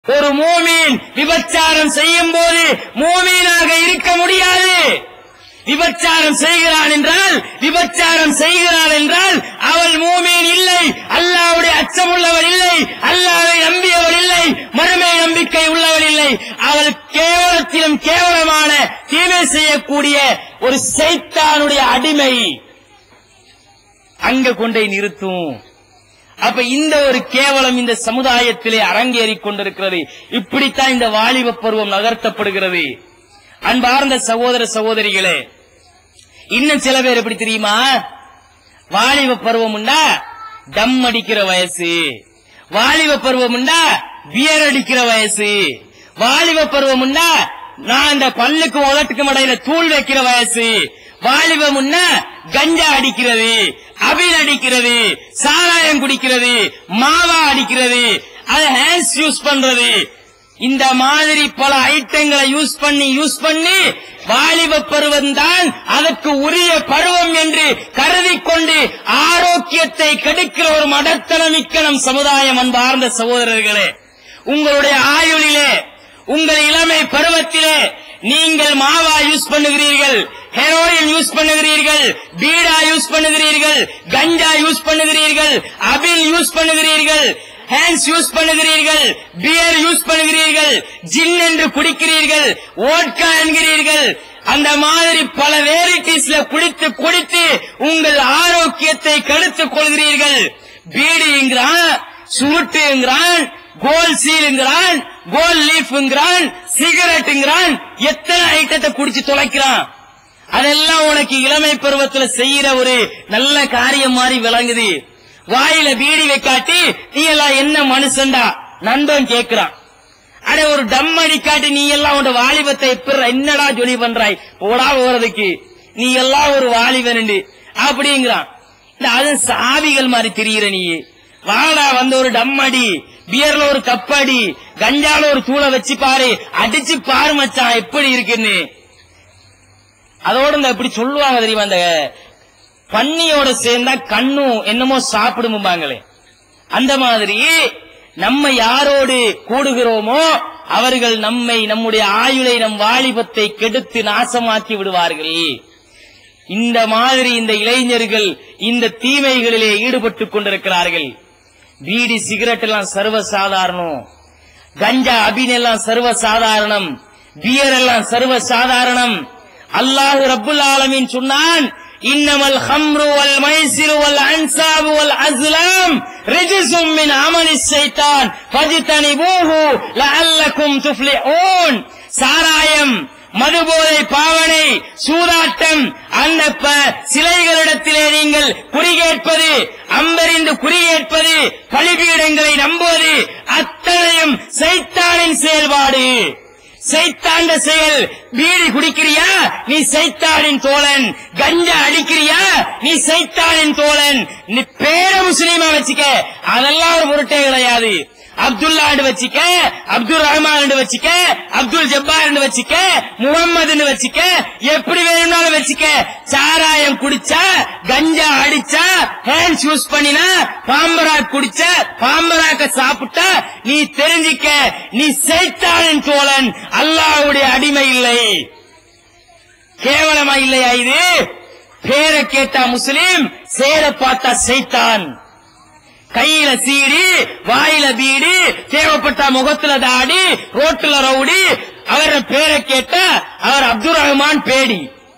ஒரு மூமீன் விபச்சாரம் செய்யும் போது மூமீனாக இருக்க முடியாது விபச்சாரம் செய்கிறான் என்றால் விபச்சாரம் செய்கிறாள் என்றால் அவள் மூமீன் இல்லை அல்லாவுடைய அச்சமுள்ளவர் இல்லை அல்லாவை நம்பியவர் இல்லை மறுமை நம்பிக்கை உள்ளவர் இல்லை அவள் கேவலத்திலும் கேவலமான தீமை செய்யக்கூடிய ஒரு சைத்தானுடைய அடிமை அங்க கொண்டே நிறுத்தும் அப்ப இந்த ஒரு கேவலம் இந்த சமுதாயத்திலே அரங்கேறிக் கொண்டிருக்கிறது இப்படித்தான் இந்த வாலிப பருவம் நகர்த்தப்படுகிறது அன்பார்ந்த சகோதர சகோதரிகளே இன்னும் சில பேர் எப்படி தெரியுமா வாலிப பருவம்னா டம் அடிக்கிற வயசு வாலிப பருவம்னா பியர் அடிக்கிற வயசு வாலிப பருவம்னா நான் இந்த பல்லுக்கு உதட்டுக்கு இடையில தூள் வைக்கிற வயசு வாலிபம்னா கஞ்சா அடிக்கிறது அபில் அடிக்கிறது சாராயம் குடிக்கிறது மாவா அடிக்கிறது அது ஹேண்ட்ஸ் யூஸ் பண்றது இந்த மாதிரி பல ஐட்டங்களை யூஸ் பண்ணி யூஸ் பண்ணி வாலிப பருவம் தான் அதற்கு உரிய பருவம் என்று கருதி கொண்டு ஆரோக்கியத்தை கெடுக்கிற ஒரு மடத்தனமிக்க நம் சமுதாயம் அன்பார்ந்த சகோதரர்களே உங்களுடைய ஆயுளிலே உங்கள் இளமை பருவத்திலே நீங்கள் மாவா யூஸ் பண்ணுகிறீர்கள் ஹெரோயின் யூஸ் பண்ணுகிறீர்கள் பீடா யூஸ் பண்ணுகிறீர்கள் கஞ்சா யூஸ் பண்ணுகிறீர்கள் அபில் யூஸ் பண்ணுகிறீர்கள் ஹேண்ட்ஸ் யூஸ் பண்ணுகிறீர்கள் பியர் யூஸ் பண்ணுகிறீர்கள் ஜின் என்று குடிக்கிறீர்கள் ஓட்கா என்கிறீர்கள் அந்த மாதிரி பல வேரைட்டிஸ்ல குடித்து குடித்து உங்கள் ஆரோக்கியத்தை கெடுத்துக் கொள்கிறீர்கள் பீடிங்கிறான் சுருட்டுங்கிறான் கோல் சீலுங்கிறான் கோல் லீஃப்ங்கிறான் சிகரெட்டுங்கிறான் எத்தனை ஐட்டத்தை குடிச்சு தொலைக்கிறான் அதெல்லாம் உனக்கு இளமை பருவத்துல செய்யற ஒரு நல்ல காரியம் மாதிரி விளங்குது வாயில பீடி வைக்காட்டி நீ எல்லாம் என்ன மனுஷன்டா நண்பன் கேக்குறான் அட ஒரு டம் அடிக்காட்டி நீ எல்லாம் உன் வாலிபத்தை எப்படி என்னடா ஜொலி பண்றாய் போடா போறதுக்கு நீ எல்லாம் ஒரு வாலிபன் அப்படிங்கிறான் இந்த அது சாவிகள் மாதிரி தெரியுற நீ வாடா வந்து ஒரு டம் அடி பியர்ல ஒரு கப்படி கஞ்சால ஒரு தூளை வச்சு பாரு அடிச்சு பாரு மச்சான் எப்படி இருக்குன்னு அதோட இந்த எப்படி சொல்லுவாங்க தெரியுமா அந்த பன்னியோட சேர்ந்தா கண்ணும் என்னமோ சாப்பிடும்பாங்களே அந்த மாதிரி நம்ம யாரோடு கூடுகிறோமோ அவர்கள் நம்மை நம்முடைய ஆயுளை நம் வாலிபத்தை கெடுத்து நாசமாக்கி விடுவார்கள் இந்த மாதிரி இந்த இளைஞர்கள் இந்த தீமைகளிலே ஈடுபட்டுக் கொண்டிருக்கிறார்கள் பீடி சிகரெட் எல்லாம் சர்வ சாதாரணம் கஞ்சா அபின் எல்லாம் சர்வ சாதாரணம் பியர் எல்லாம் சர்வ சாதாரணம் அல்லாஹு ரப்புல் ஆலமீன் சொன்னான் இன்னமல் ஹம்ரு வல் மைசிரு வல் அன்சாபு வல் அஸ்லாம் ரிஜிசும் மின் அமலி ஷைத்தான் ஃபஜ்தனிபூஹு லஅல்லக்கும் துஃப்லிஹூன் சாராயம் மதுபோதை பாவனை சூதாட்டம் அந்த ப- சிலைகளிடத்திலே நீங்கள் குறிகேட்பது அம்பெறிந்து குறிகேட்பது பலிபீடங்களை நம்புவது அத்தனையும் சைத்தானின் செயல்பாடு சைத்தாண்ட செயல் பீடி குடிக்கிறியா நீ சைத்தானின் தோழன் கஞ்சா அடிக்கிறியா நீ சைத்தானின் தோழன் நீ பேர முஸ்லீமா வச்சுக்க அதெல்லாம் ஒரு பொருட்டே கிடையாது அப்துல்லாண்டு வச்சுக்க அப்துல் ரஹ்மான் வச்சுக்க அப்துல் ஜப்பார் வச்சுக்க முகம்மது வச்சுக்க எப்படி வேணும்னாலும் வச்சுக்க சாராயம் குடிச்சா கஞ்சா அடிச்சா ஹேண்ட்ஸ் யூஸ் பண்ணினா பாம்பராக் குடிச்ச பாம்பராக்க சாப்பிட்டா நீ தெரிஞ்சிக்க நீ சைத்தானின் தோழன் அல்லாஹ்வுடைய அடிமை இல்லை கேவலமா இல்லையா இது பேரை கேட்டா முஸ்லிம் சேர பார்த்தா சைத்தான் கையில சீடி வாயில பீடி தேவைப்பட்ட முகத்துல தாடி ரோட்டுல ரவுடி அவர பேரை கேட்டா அவர் அப்துல் ரஹ்மான் பேடி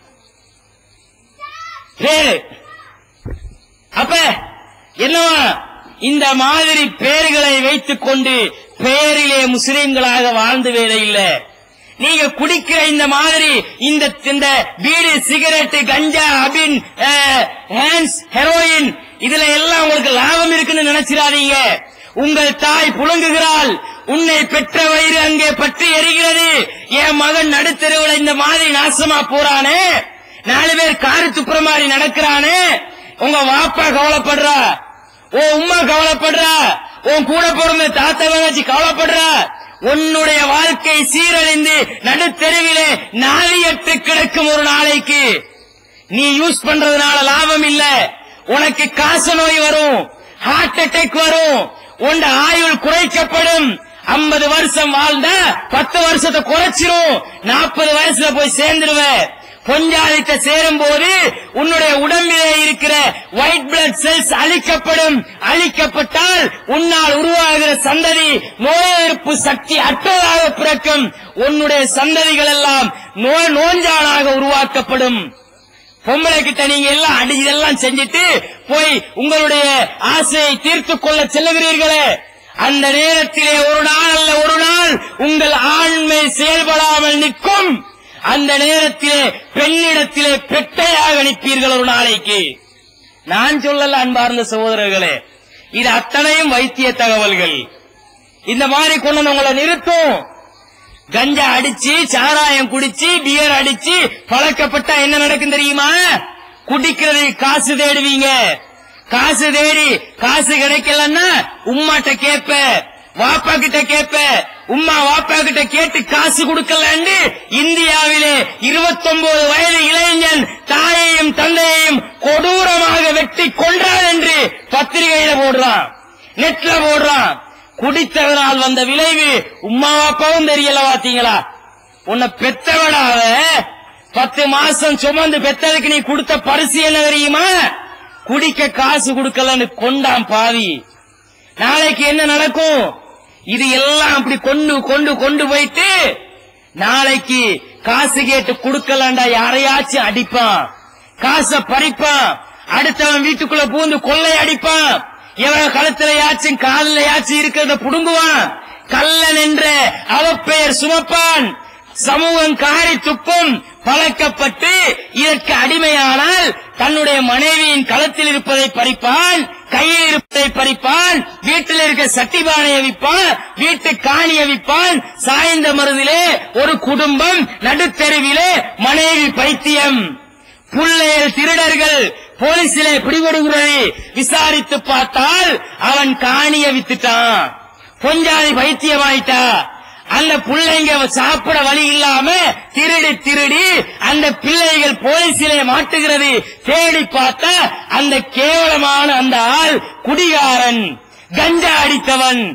பேரு அப்ப என்னவா இந்த மாதிரி பெயர்களை வைத்துக் கொண்டு பெயரிலே முஸ்லிம்களாக வாழ்ந்து வேலை இல்ல நீங்க குடிக்கிற இந்த மாதிரி இந்த இந்த பீடி சிகரெட் கஞ்சா அபின் ஹேண்ட்ஸ் ஹெரோயின் இதுல எல்லாம் உங்களுக்கு லாபம் இருக்குன்னு நினைச்சிடாதீங்க உங்கள் தாய் புழங்குகிறாள் உன்னை பெற்ற வயிறு அங்கே பற்றி எரிகிறது என் மகன் நடுத்தெருவுல இந்த மாதிரி நாசமா போறானே நாலு பேர் காரு துப்புற மாதிரி நடக்கிறானே உங்க வாப்பா கவலைப்படுறா உன் உம்மா கவலைப்படுறா உன் கூட பிறந்த தாத்தா வச்சு கவலைப்படுறா உன்னுடைய வாழ்க்கை சீரழிந்து நடுத்தெருவிலே நாளியட்டு கிடக்கும் ஒரு நாளைக்கு நீ யூஸ் பண்றதுனால லாபம் இல்ல உனக்கு காச நோய் வரும் ஹார்ட் அட்டாக் வரும் உன் ஆயுள் குறைக்கப்படும் ஐம்பது வருஷம் வாழ்ந்தா பத்து வருஷத்தை குறைச்சிரும் நாற்பது வயசுல போய் சேர்ந்துருவ பொஞ்சாதித்த சேரும் போது உன்னுடைய உடம்பிலே இருக்கிற ஒயிட் பிளட் செல்ஸ் அழிக்கப்படும் அழிக்கப்பட்டால் உன்னால் உருவாகிற சந்ததி நோய் எதிர்ப்பு சக்தி அற்றதாக பிறக்கும் உன்னுடைய சந்ததிகள் எல்லாம் நோய் நோஞ்சானாக உருவாக்கப்படும் பொம்பளை கிட்ட நீங்க எல்லாம் அடி இதெல்லாம் செஞ்சுட்டு போய் உங்களுடைய ஆசையை தீர்த்துக் கொள்ள செல்லுகிறீர்களே அந்த நேரத்திலே ஒரு நாள் அல்ல ஒரு நாள் உங்கள் ஆண்மை செயல்படாமல் நிற்கும் அந்த நேரத்திலே பெண்ணிடத்திலே பெட்டையாக நிற்பீர்கள் ஒரு நாளைக்கு நான் சொல்லல அன்பார்ந்த சகோதரர்களே இது அத்தனையும் வைத்திய தகவல்கள் இந்த மாதிரி கொண்டு வந்து உங்களை நிறுத்தும் கஞ்சா அடிச்சு சாராயம் குடிச்சு பியர் அடிச்சு பழக்கப்பட்டா என்ன நடக்கும் தெரியுமா குடிக்கிறது காசு தேடுவீங்க காசு தேடி காசு கிடைக்கலன்னா உம்மாட்ட கேப்ப வாப்பா கிட்ட கேப்ப உம்மா வாப்பா கிட்ட கேட்டு காசு கொடுக்கலன்னு இந்தியாவிலே 29 வயது இளைஞன் தாயையும் தந்தையையும் கொடூரமாக வெட்டி கொன்றான் என்று பத்திரிகையில போடுறான் நெட்ல போடுறான் குடித்தவனால் வந்த விளைவு உம்மா அப்பாவும் தெரியல பாத்தீங்களா உன்னை பெத்தவடாவ பத்து மாசம் சுமந்து பெத்ததுக்கு நீ கொடுத்த பரிசு என்ன தெரியுமா குடிக்க காசு கொடுக்கலன்னு கொண்டான் பாவி நாளைக்கு என்ன நடக்கும் இது எல்லாம் அப்படி கொண்டு கொண்டு கொண்டு போயிட்டு நாளைக்கு காசு கேட்டு கொடுக்கலாண்டா யாரையாச்சும் அடிப்பான் காசை பறிப்பான் அடுத்தவன் வீட்டுக்குள்ள பூந்து கொள்ளை அடிப்பான் எவன் கழுத்துலயாச்சும் காலிலையாச்சும் இருக்கிறத புடுங்குவான் கள்ளன் என்ற அவப்பெயர் சுமப்பான் சமூகம் காரி துப்பும் பழக்கப்பட்டு இதற்கு அடிமையானால் தன்னுடைய மனைவியின் களத்தில் இருப்பதை பறிப்பான் கையில் இருப்பதை பறிப்பான் வீட்டில் இருக்க சட்டிபானையை விற்பான் வீட்டு காணியை விற்பான் சாய்ந்த மருதிலே ஒரு குடும்பம் நடுத்தெருவிலே மனைவி பைத்தியம் புள்ளையர் திருடர்கள் போலீசிலே பிடிபடுகிறது விசாரித்து பார்த்தால் அவன் காணிய வித்துட்டான் பொஞ்சாதி பைத்தியமாயிட்டா அந்த பிள்ளைங்க சாப்பிட வழி இல்லாம திருடி திருடி அந்த பிள்ளைகள் போலீசிலே மாட்டுகிறது தேடி பார்த்தா அந்த கேவலமான அந்த ஆள் குடிகாரன் கஞ்சா அடித்தவன்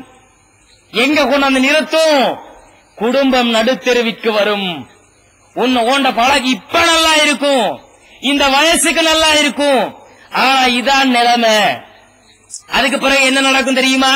எங்க கொண்டு வந்து நிறுத்தும் குடும்பம் நடுத்தெருவிற்கு வரும் உன்னை ஓண்ட பழகி இப்ப நல்லா இருக்கும் இந்த வயசுக்கு நல்லா இருக்கும் ஆனா இதான் நிலைமை அதுக்கு பிறகு என்ன நடக்கும் தெரியுமா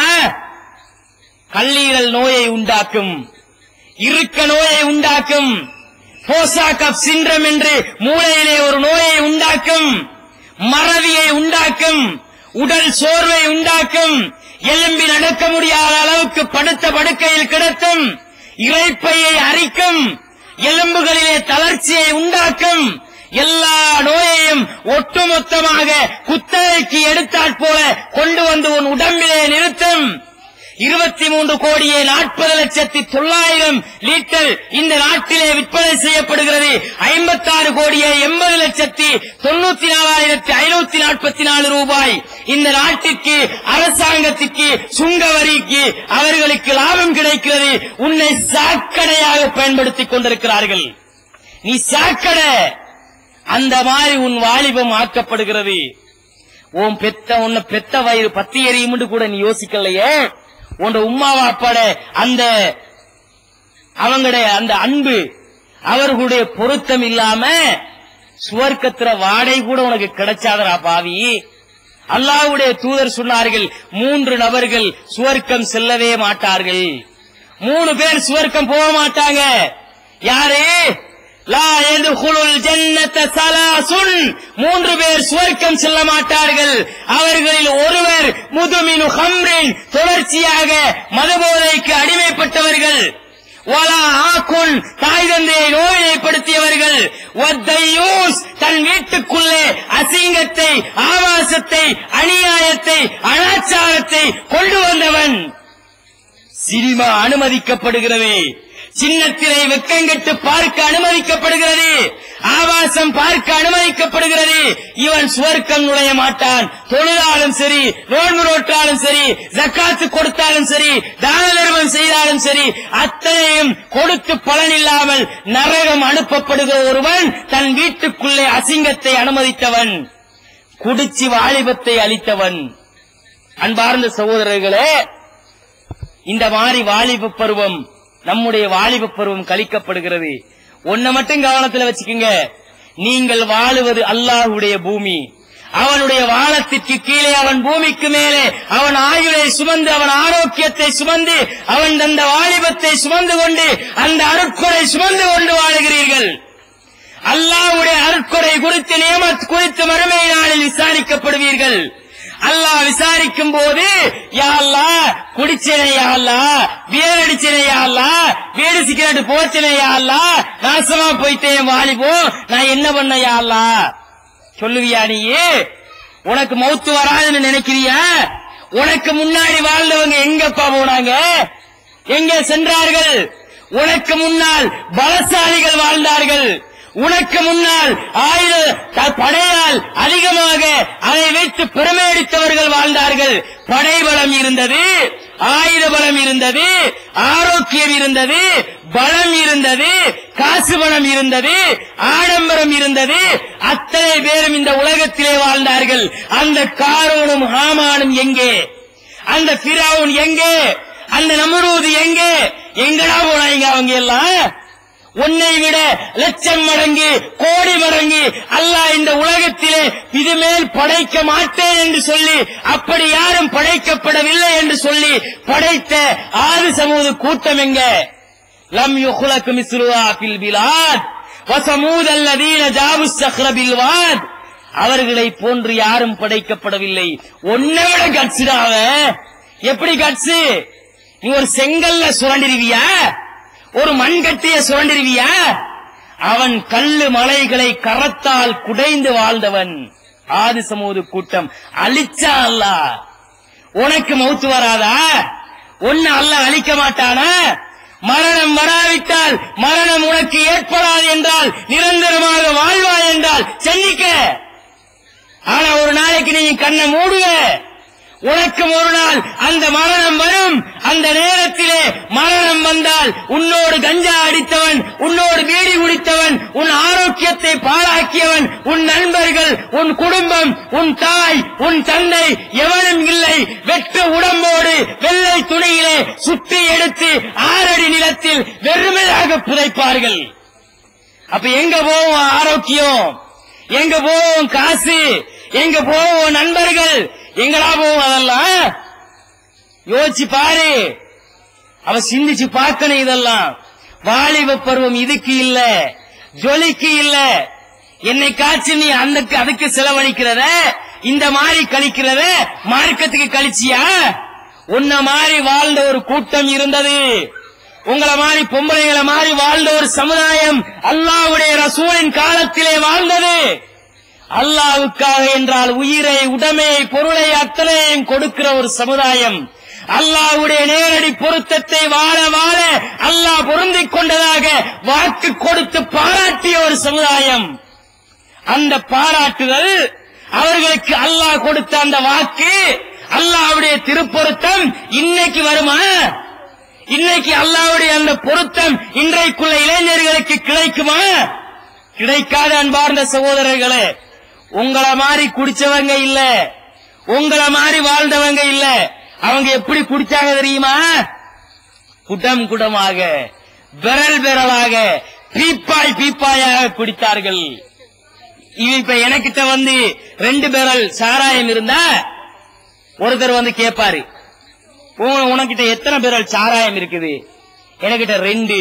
கல்லீரல் நோயை உண்டாக்கும் இருக்க நோயை உண்டாக்கும் போசாக்கப் சின்ரம் என்று மூளையிலே ஒரு நோயை உண்டாக்கும் மறதியை உண்டாக்கும் உடல் சோர்வை உண்டாக்கும் எலும்பி நடக்க முடியாத அளவுக்கு படுத்த படுக்கையில் கிடத்தும் இறைப்பையை அரிக்கும் எலும்புகளிலே தளர்ச்சியை உண்டாக்கும் எல்லா நோயையும் ஒட்டுமொத்தமாக குத்தகைக்கு எடுத்தாற் போல கொண்டு வந்து உன் உடம்பிலே நிறுத்தும் இருபத்தி மூன்று கோடியே நாற்பது லட்சத்தி தொள்ளாயிரம் லிட்டர் இந்த நாட்டிலே விற்பனை செய்யப்படுகிறது ஐம்பத்தாறு கோடியே எண்பது லட்சத்தி தொண்ணூத்தி நாலாயிரத்தி ஐநூத்தி நாற்பத்தி நாலு ரூபாய் இந்த நாட்டிற்கு அரசாங்கத்துக்கு சுங்க வரிக்கு அவர்களுக்கு லாபம் கிடைக்கிறது உன்னை சாக்கடையாக பயன்படுத்திக் கொண்டிருக்கிறார்கள் நீ சாக்கடை அந்த மாதிரி உன் வாலிபம் ஆக்கப்படுகிறது உன் பெத்த உன்னை பெத்த வயிறு பத்தி எரியும்னு கூட நீ யோசிக்கலையே உன் உமாவா அப்பாட அந்த அவங்களுடைய அந்த அன்பு அவர்களுடைய பொருத்தம் இல்லாம சுவர்க்கத்துல வாடகை கூட உனக்கு கிடைச்சாதரா பாவி அல்லாஹ்வுடைய தூதர் சொன்னார்கள் மூன்று நபர்கள் சுவர்க்கம் செல்லவே மாட்டார்கள் மூணு பேர் சுவர்க்கம் போக மாட்டாங்க யாரு லா எதுகுலுல் ஜன்னத சலாசுன் மூன்று பேர் சுவர்க்கம் செல்ல மாட்டார்கள் அவர்களில் ஒருவர் முதுமினு ஹம்ரின் தொடர்ச்சியாக மதுபோதைக்கு அடிமைப்பட்டவர்கள் வலா ஆக்குன் தாய் தந்தையை நோய்நிலைப்படுத்தியவர்கள் ஒத்தையூஸ் தன் வீட்டுக்குள்ளே அசிங்கத்தை ஆபாசத்தை அநியாயத்தை அனாச்சாரத்தை கொண்டு வந்தவன் சினிமா அனுமதிக்கப்படுகிறது சின்னத்திரை வெக்கங்கெட்டு பார்க்க அனுமதிக்கப்படுகிறது ஆபாசம் பார்க்க அனுமதிக்கப்படுகிறது இவன் சுவர்க்கம் நுழைய மாட்டான் தொழுதாலும் சரி நோன்பு நோட்டாலும் சரி ஜக்காத்து கொடுத்தாலும் சரி தான தர்மம் செய்தாலும் சரி அத்தனையும் கொடுத்து பலனில்லாமல் நரகம் அனுப்பப்படுகிற ஒருவன் தன் வீட்டுக்குள்ளே அசிங்கத்தை அனுமதித்தவன் குடிச்சு வாலிபத்தை அளித்தவன் அன்பார்ந்த சகோதரர்களே இந்த மாதிரி வாலிப பருவம் நம்முடைய வாலிப பருவம் கழிக்கப்படுகிறது ஒன்ன மட்டும் கவனத்துல வச்சுக்கோங்க நீங்கள் வாழுவது அல்லாஹ்வுடைய பூமி அவனுடைய வானத்திற்கு கீழே அவன் பூமிக்கு மேலே அவன் ஆயுளை சுமந்து அவன் ஆரோக்கியத்தை சுமந்து அவன் தந்த வாலிபத்தை சுமந்து கொண்டு அந்த அருட்கொடை சுமந்து கொண்டு வாழுகிறீர்கள் அல்லாஹ்வுடைய அருட்கொடை குறித்து நியமத் குறித்து மறுமை நாளில் விசாரிக்கப்படுவீர்கள் அல்லாஹ் விசாரிக்கும் போது யா அல்லாஹ் குடிச்சனே யா அல்லாஹ் பியர் அடிச்சனே யா அல்லாஹ் வீடு சிகரெட் போச்சனே யா அல்லாஹ் நாசமா போயிட்டேன் வாலிபோ நான் என்ன பண்ண யா அல்லாஹ் சொல்லுவியா நீயே உனக்கு மௌத்து வராதுன்னு நினைக்கிறியா உனக்கு முன்னாடி வாழ்ந்தவங்க எங்கப்பா போனாங்க எங்கே சென்றார்கள் உனக்கு முன்னால் பலசாலிகள் வாழ்ந்தார்கள் உனக்கு முன்னால் ஆயுத த- படையால் அதிகமாக அதை வைத்து பெருமையடித்தவர்கள் வாழ்ந்தார்கள் படைபலம் இருந்தது ஆயுத பலம் இருந்தது ஆரோக்கியம் இருந்தது பலம் இருந்தது காசு பணம் இருந்தது ஆடம்பரம் இருந்தது அத்தனை பேரும் இந்த உலகத்திலே வாழ்ந்தார்கள் அந்த காரோனும் ஹாமானும் எங்கே அந்த பிராவுன் எங்கே அந்த நமரூது எங்கே எங்கடா போனாங்க அவங்க எல்லாம் உன்னை விட லட்சம் மடங்கு கோடி மடங்கு அல்லாஹ் இந்த உலகத்திலே இது மேல் படைக்க மாட்டேன் என்று சொல்லி அப்படி யாரும் படைக்கப்படவில்லை என்று சொல்லி படைத்த ஆறு சமூக கூட்டம் எங்க லம் யுஹ்லக் மிஸ்ருஹா ஃபில் பிலாத் வசமூத் அல்லதீன ஜாபு ஸஹ்ர பில் வாத் அவர்களை போன்று யாரும் படைக்கப்படவில்லை ஒன்னை விட கட்சிடாவ எப்படி கட்சு நீ ஒரு செங்கல்ல சுரண்டிருவியா ஒரு மண்கட்டிய சுரண்டிருவியா அவன் கல்லு மலைகளை கரத்தால் குடைந்து வாழ்ந்தவன் ஆதி சமூக கூட்டம் அழிச்சா அல்லாஹ் உனக்கு மௌத்து வராதா ஒன்னு அல்ல அழிக்க மாட்டானா மரணம் வராவிட்டால் மரணம் உனக்கு ஏற்படாது என்றால் நிரந்தரமாக வாழ்வாய் என்றால் சென்னிக்க ஆனா ஒரு நாளைக்கு நீ கண்ணை மூடுவ உனக்கும் ஒரு நாள் அந்த மரணம் வரும் அந்த நேரத்திலே மரணம் வந்தால் உன்னோடு கஞ்சா அடித்தவன் உன்னோடு பீடி குடித்தவன் உன் ஆரோக்கியத்தை பாழாக்கியவன் உன் நண்பர்கள் உன் குடும்பம் உன் தாய் உன் தந்தை எவனும் இல்லை வெற்ற உடம்போடு வெள்ளை துணியிலே சுற்றி எடுத்து ஆறடி நிலத்தில் வெறுமையாக புதைப்பார்கள் அப்ப எங்க போவோம் ஆரோக்கியம் எங்க போவோம் காசு எங்க போவோம் நண்பர்கள் எங்கடா போவோம் அதெல்லாம் யோசிச்சு பாரு அவ சிந்திச்சு பார்க்கணும் இதெல்லாம் வாலிப பருவம் இதுக்கு இல்ல ஜொலிக்கு இல்ல என்னை காய்ச்சி நீ அந்த அதுக்கு செலவழிக்கிறத இந்த மாதிரி கழிக்கிறத மார்க்கத்துக்கு கழிச்சியா உன்ன மாதிரி வாழ்ந்த ஒரு கூட்டம் இருந்தது உங்களை மாதிரி பொம்பளைங்களை மாதிரி வாழ்ந்த ஒரு சமுதாயம் அல்லாஹ்வுடைய ரசூலின் காலத்திலே வாழ்ந்தது அல்லாஹ்வுக்காக என்றால் உயிரை உடமையை பொருளை அத்தனையும் கொடுக்கிற ஒரு சமுதாயம் அல்லாஹ்வுடைய நேரடி பொருத்தத்தை வாழ வாழ அல்லாஹ் பொருந்திக் கொண்டதாக வாக்கு கொடுத்து பாராட்டிய ஒரு சமுதாயம் அந்த பாராட்டுதல் அவர்களுக்கு அல்லாஹ் கொடுத்த அந்த வாக்கு அல்லாஹ்வுடைய திருப்பொருத்தம் இன்னைக்கு வருமா இன்னைக்கு அல்லாஹ்வுடைய அந்த பொருத்தம் இன்றைக்குள்ள இளைஞர்களுக்கு கிடைக்குமா கிடைக்காத அன்பார்ந்த சகோதரர்களே உங்கள மாதிரி குடிச்சவங்க இல்ல உங்கள மாதிரி வாழ்ந்தவங்க இல்ல அவங்க எப்படி குடிச்சாங்க தெரியுமா குடம் குடமாக விரல் விரலாக பீப்பாய் பீப்பாயாக குடித்தார்கள் இது இப்ப எனக்கிட்ட வந்து ரெண்டு பேரல் சாராயம் இருந்தா ஒருத்தர் வந்து கேட்பாரு உன- உனக்கிட்ட எத்தனை பேரல் சாராயம் இருக்குது எனக்கிட்ட ரெண்டு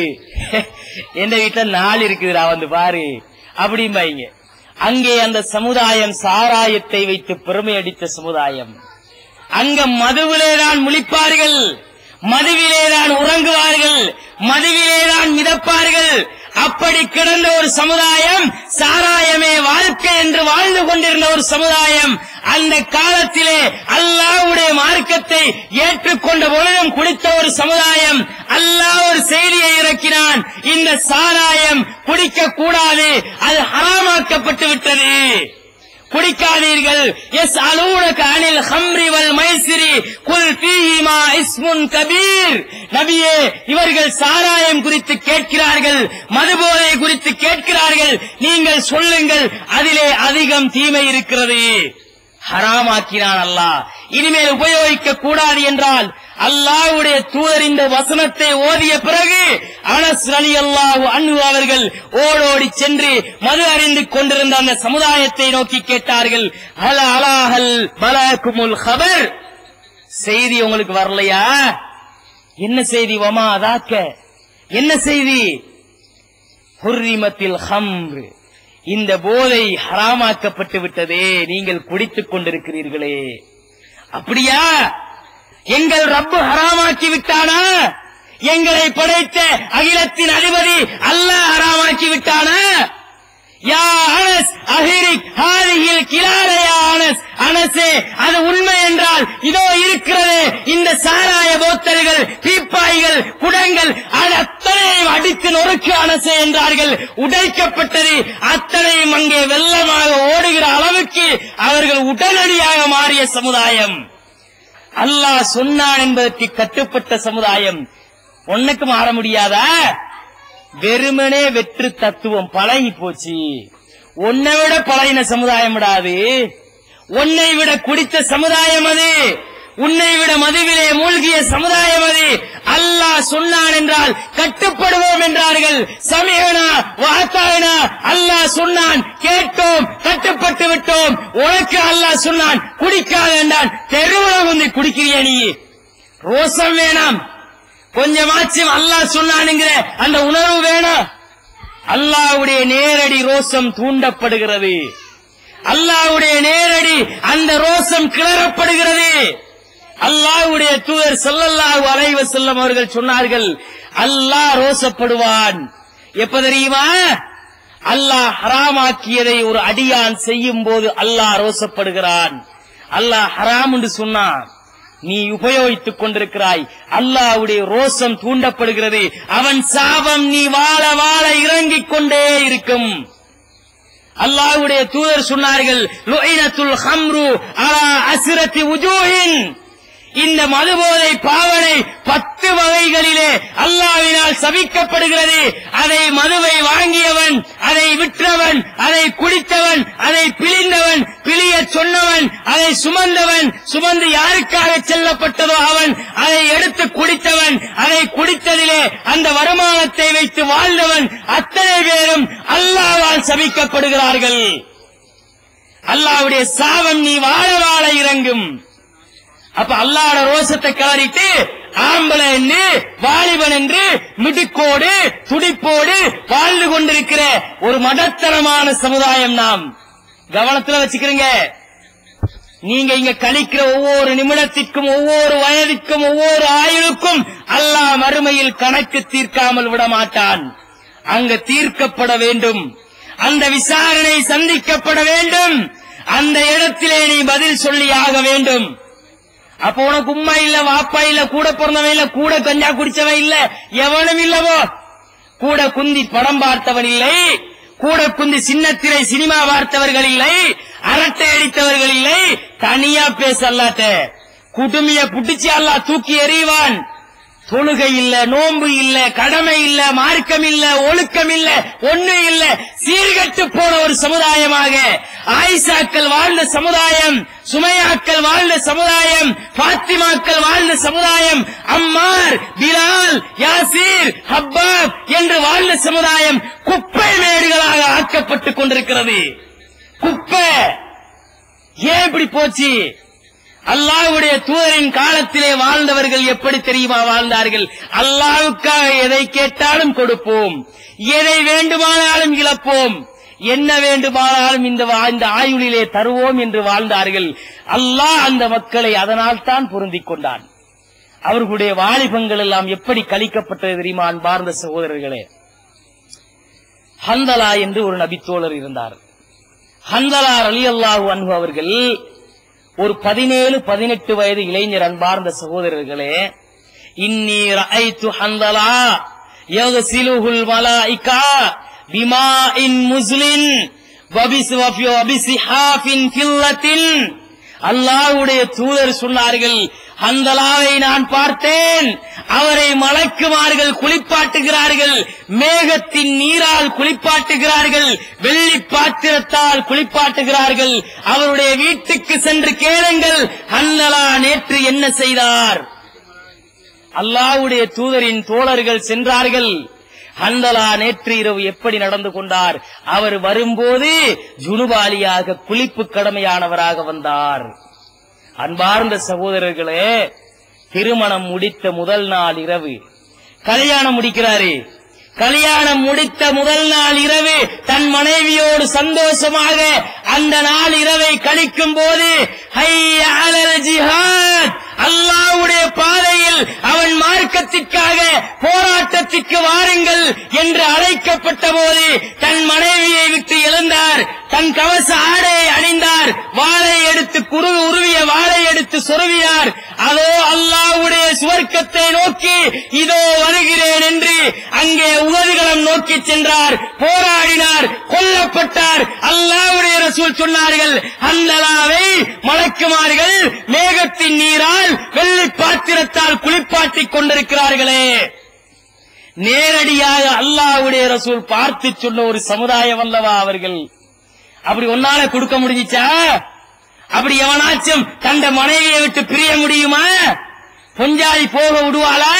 எந்த வீட்டுல நாலு இருக்குதுடா வந்து பாரு அப்படிம்பாங்க அங்கே அந்த சமுதாயம் சாராயத்தை வைத்து பெருமை அடித்த சமுதாயம் அங்க மதுவிலேதான் முழிப்பார்கள் மதுவிலேதான் உறங்குவார்கள் மதுவிலேதான் மிதப்பார்கள் அப்படி கிடந்த ஒரு சமுதாயம் சாராயமே வாழ்க்கை என்று வாழ்ந்து கொண்டிருந்த ஒரு சமுதாயம் அந்த காலத்திலே அல்லாஹ்வுடைய மார்க்கத்தை ஏற்றுக்கொண்ட பொழுதும் குடித்த ஒரு சமுதாயம் அல்லாஹ் ஒரு செய்தியை இறக்கினான் இந்த சாராயம் குடிக்க கூடாது அது ஹராமாக்கப்பட்டு விட்டது குடிக்காதீர்கள் எஸ் அலூனக அனில் ஹம்ரி வல் மைசிரி குல் ஃபீஹிமா இஸ்முன் கபீர் நபியே இவர்கள் சாராயம் குறித்து கேட்கிறார்கள் மதுபோதை குறித்து கேட்கிறார்கள் நீங்கள் சொல்லுங்கள் அதிலே அதிகம் தீமை இருக்கிறது ஹராமாக்கினான் அல்லாஹ் இனிமேல் உபயோகிக்க கூடாது என்றால் அல்லாஹ்வுடைய தூதர் இந்த வசனத்தை ஓதிய பிறகு அனஸ் அலி அல்லாஹு அன்பு அவர்கள் ஓடோடி சென்று மது அறிந்து கொண்டிருந்த அந்த சமுதாயத்தை நோக்கி கேட்டார்கள் அல அலாஹல் பலாக்குமுல் ஹபர் செய்தி உங்களுக்கு வரலையா என்ன செய்தி வமா அதாக்க என்ன செய்தி ஹுர்ரிமத்தில் ஹம்ரு இந்த போதை ஹராமாக்கப்பட்டு விட்டதே நீங்கள் குடித்துக் கொண்டிருக்கிறீர்களே அப்படியா எங்கள் ரப்பு ஹராமாக்கி விட்டானா எங்களை படைத்த அகிலத்தின் அதிபதி அல்லாஹ் ஹராமாக்கி விட்டானா யா அனஸ் அஹிரிக் ஹாதிஹில் கிலாலயா அனஸ் அனசே அது உண்மை என்றால் இதோ இருக்கிறது இந்த சாராய போத்தல்கள் பீப்பாய்கள் குடங்கள் அது அத்தனையும் அடித்து நொறுக்கு அனசே என்றார்கள் உடைக்கப்பட்டது அத்தனையும் அங்கே வெள்ளமாக ஓடுகிற அளவுக்கு அவர்கள் உடனடியாக மாறிய சமுதாயம் அல்லாஹ் சொன்னான் என்பதற்கு கட்டுப்பட்ட சமுதாயம் ஒன்னுக்கு மாற முடியாதா வெறுமனே வெற்று தத்துவம் பழகி போச்சு உன்னை விட பழகின சமுதாயம் விடாது உன்னை விட குடித்த சமுதாயம் அது உன்னை விட மதுவிலே மூழ்கிய சமுதாயம் அது அல்லாஹ் சொன்னான் என்றால் கட்டுப்படுவோம் என்றார்கள் சமீகனா வாத்தாயனா அல்லாஹ் சொன்னான் கேட்டோம் கட்டுப்பட்டு விட்டோம் உனக்கு அல்லாஹ் சொன்னான் குடிக்காத என்றான் தெருவில் வந்து குடிக்கிறிய நீ ரோசம் வேணாம் கொஞ்சமாச்சும் அல்லாஹ் சொன்னானுங்கிற அந்த உணர்வு வேணும் அல்லாஹ்வுடைய நேரடி ரோசம் தூண்டப்படுகிறது அல்லாஹ்வுடைய நேரடி அந்த ரோசம் கிளறப்படுகிறது அல்லாஹ்வுடைய தூதர் ஸல்லல்லாஹு அலைஹி வஸல்லம் அவர்கள் சொன்னார்கள் அல்லாஹ் ரோசப்படுவான் எப்ப தெரியுமா அல்லாஹ் ஹராமாக்கியதை ஒரு அடியான் செய்யும் போது அல்லாஹ் ரோசப்படுகிறான் அல்லாஹ் ஹராம் என்று சொன்னான் நீ உபயோகித்துக் கொண்டிருக்கிறாய் அல்லாஹ்வுடைய ரோசம் தூண்டப்படுகிறது அவன் சாபம் நீ வாழ வாழ இறங்கிக் கொண்டே இருக்கும் அல்லாஹ்வுடைய தூதர் சொன்னார்கள் லுஐனத்துல் ஹம்ரு அலா அஸ்ரத்தி உஜூஹின் இந்த மதுபோதை பாவனை பத்து வகைகளிலே அல்லாவினால் சபிக்கப்படுகிறது அதை மதுவை வாங்கியவன் அதை விற்றவன் அதை குடித்தவன் அதை பிழிந்தவன் பிழிய சொன்னவன் அதை சுமந்தவன் சுமந்து யாருக்காக செல்லப்பட்டதோ அவன் அதை எடுத்து குடித்தவன் அதை குடித்ததிலே அந்த வருமானத்தை வைத்து வாழ்ந்தவன் அத்தனை பேரும் அல்லாவால் சபிக்கப்படுகிறார்கள் அல்லாவுடைய சாபம் நீ வாழ வாழ இறங்கும் அப்ப அல்லாட ரோசத்தை கிளறிட்டு ஆம்பளை என்று வாலிபன் என்று மிடுக்கோடு துடிப்போடு வாழ்ந்து கொண்டிருக்கிற ஒரு மடத்தரமான சமுதாயம் நாம் கவனத்துல வச்சுக்கிறீங்க நீங்க இங்க கழிக்கிற ஒவ்வொரு நிமிடத்திற்கும் ஒவ்வொரு வயதுக்கும் ஒவ்வொரு ஆயுளுக்கும் அல்லாஹ் மறுமையில் கணக்கு தீர்க்காமல் விட மாட்டான் அங்க தீர்க்கப்பட வேண்டும் அந்த விசாரணை சந்திக்கப்பட வேண்டும் அந்த இடத்திலே நீ பதில் சொல்லி ஆக வேண்டும் அப்ப உனக்கு உம்மா இல்ல வாப்பா இல்ல கூட பிறந்தவன் இல்ல கூட கஞ்சா குடிச்சவன் இல்ல எவனும் இல்லவோ கூட குந்தி படம் பார்த்தவன் இல்லை கூட குந்தி சின்னத்திரை சினிமா பார்த்தவர்கள் இல்லை அரட்டை அடித்தவர்கள் இல்லை தனியா பேச அல்லாட்ட குடுமிய புடிச்சு அல்லா தூக்கி எறிவான் தொழுகை இல்ல நோன்பு இல்ல கடமை இல்ல மார்க்கம் இல்ல ஒழுக்கம் இல்ல ஒண்ணு இல்ல சீர்கட்டு போன ஒரு சமுதாயமாக ஆயிஷாக்கள் வாழ்ந்த சமுதாயம் சுமையாக்கள் வாழ்ந்த சமுதாயம் பாத்திமாக்கள் வாழ்ந்த சமுதாயம் அம்மார் பிலால் யாசீர் ஹப்பாப் என்று வாழ்ந்த சமுதாயம் குப்பை மேடுகளாக ஆக்கப்பட்டுக் கொண்டிருக்கிறது குப்பை ஏன் இப்படி போச்சு அல்லாஹ்வுடைய தூதரின் காலத்திலே வாழ்ந்தவர்கள் எப்படி தெரியுமா வாழ்ந்தார்கள் அல்லாஹ்வுக்காக எதை கேட்டாலும் கொடுப்போம் எதை வேண்டுமானாலும் இழப்போம் என்ன வேண்டுமானாலும் இந்த வா- இந்த ஆயுளிலே தருவோம் என்று வாழ்ந்தார்கள் அல்லாஹ் அந்த மக்களை அதனால் தான் பொருந்திக் கொண்டான் அவர்களுடைய வாலிபங்கள் எல்லாம் எப்படி கழிக்கப்பட்டது தெரியுமா அன்பார்ந்த சகோதரர்களே ஹந்தலா என்று ஒரு நபித்தோழர் இருந்தார் ஹந்தலா அலி அல்லாஹு அன்பு அவர்கள் ஒரு பதினேழு பதினெட்டு வயது இளைஞர் அன்பார்ந்த சகோதரர்களே இன்னி ரஐத்து ஹந்தலா யக்சிலுஹுல் மலாயிகா பிமாஇன் முஸ்லின் வபிஸ் வபிசிஹாஃபின் ஃபில்லத்தின் அல்லாஹ்வுடைய தூதர் சொன்னார்கள் ஹந்தலாவை நான் பார்த்தேன் அவரை மலக்குமார்கள் குளிப்பாட்டுகிறார்கள் மேகத்தின் நீரால் குளிப்பாட்டுகிறார்கள் வெள்ளி பாத்திரத்தால் குளிப்பாட்டுகிறார்கள் அவருடைய வீட்டுக்கு சென்று கேளுங்கள் ஹந்தலா நேற்று என்ன செய்தார் அல்லாஹ்வுடைய தூதரின் தோழர்கள் சென்றார்கள் ஹந்தலா நேற்று இரவு எப்படி நடந்து கொண்டார் அவர் வரும்போது ஜுனுபாலியாக குளிப்பு கடமையானவராக வந்தார் அன்பார்ந்த சகோதரர்களே திருமணம் முடித்த முதல் நாள் இரவு கல்யாணம் முடிக்கிறாரு கல்யாணம் முடித்த முதல் நாள் இரவு தன் மனைவியோடு சந்தோஷமாக அந்த நாள் இரவை கழிக்கும் போது "ஹைய அலல் ஜிஹாத் அல்லாஹ்வுடைய பாதையில் அவன் மார்க்கத்திற்காக போராட்டத்திற்கு வாருங்கள் என்று அழைக்கப்பட்ட போது தன் மனைவியை விட்டு எழுந்தார் தன் கவச ஆடையை அணிந்தார் வாளை எடுத்து குரு உருவிய வாளை எடுத்து சொருவினார் அதோ அல்லாஹ்வுடைய சுவர்க்கத்தை நோக்கி இதோ வருகிறேன் என்று அங்கே உதவிகளம் நோக்கி சென்றார் போராடினார் கொல்லப்பட்டார் அல்லாஹ்வுடைய ரசூல் சொன்னார்கள் அந்தலாவை மலக்குமார்கள் மேகத்தின் நீரால் வெள்ளி பாத்திரத்தால் குளிப்பாட்டிக் கொண்டிருக்கிறார்களே நேரடியாக அல்லாஹ்வுடைய ரசூல் பார்த்து சொன்ன ஒரு சமுதாயம் அல்லவா அவர்கள் அப்படி ஒன்னால கொடுக்க முடிஞ்சிச்சா அப்படி எவனாச்சும் தந்த மனைவியை விட்டு பிரிய முடியுமா பொஞ்சாதி போக விடுவாளா